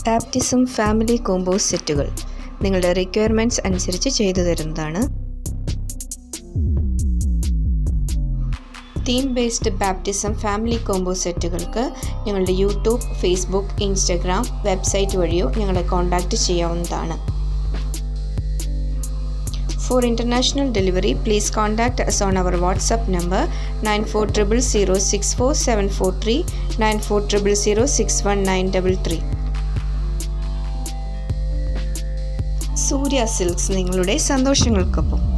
Baptism family combo സെറ്റുകൾ നിങ്ങളുടെ requirements അനുസരിച്ച് ചെയ്തു തരുന്നതാണ് theme based baptism family combo സെറ്റുകൾക്ക് ഞങ്ങളുടെ യൂട്യൂബ് ഫേസ്ബുക്ക് ഇൻസ്റ്റഗ്രാം വെബ്സൈറ്റ് വഴിയോ ഞങ്ങളെ കോൺടാക്റ്റ് ചെയ്യാവുന്നതാണ് For international delivery, please contact us on our WhatsApp number 9400064743 9400061933. Surya silks നിങ്ങളുടെ സന്തോഷങ്ങൾക്കൊപ്പം